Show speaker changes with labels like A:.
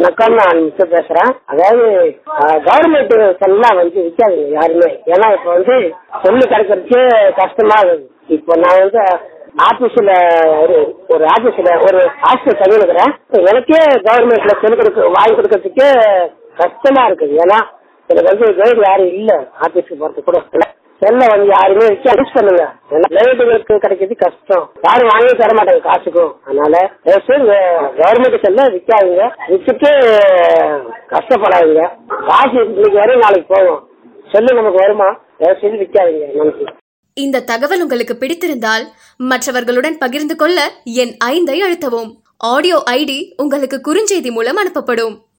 A: வணக்கம் நான் மிஸ்டர் பேசுறேன் அதாவது கவர்மெண்ட் செல்லாம் வந்து விற்காதுங்க யாருமே ஏன்னா இப்ப வந்து சொல்லு கிடைக்கிறதுக்கே கஷ்டமா இருக்குது இப்போ நான் வந்து ஆபீஸ்ல ஒரு ஒரு ஆபீஸ்ல ஒரு ஹாஸ்டல் தங்கியிருக்கிறேன் எனக்கே கவர்மெண்ட்ல செல் கொடுக்க வாங்கி கொடுக்கறதுக்கே கஷ்டமா இருக்குது ஏன்னா எனக்கு வந்து கைடு யாரும் இல்ல ஆபீஸ்க்கு போறது கூட செல்ல வந்து யாருமே வச்சு யூஸ் பண்ணுங்க லைட்டுகளுக்கு கிடைக்கிறது கஷ்டம் யாரும் வாங்கி தர மாட்டாங்க காசுக்கும் அதனால கவர்மெண்ட் செல்ல விற்காதுங்க வித்துட்டு கஷ்டப்படாதீங்க காசு இன்னைக்கு வரையும் நாளைக்கு போகும் செல்லு நமக்கு வருமா தயவு செய்து விற்காதீங்க நன்றி
B: இந்த தகவல் உங்களுக்கு பிடித்திருந்தால் மற்றவர்களுடன் பகிர்ந்து கொள்ள என் ஐந்தை அழுத்தவும் ஆடியோ ஐடி உங்களுக்கு குறுஞ்செய்தி மூலம் அனுப்பப்படும்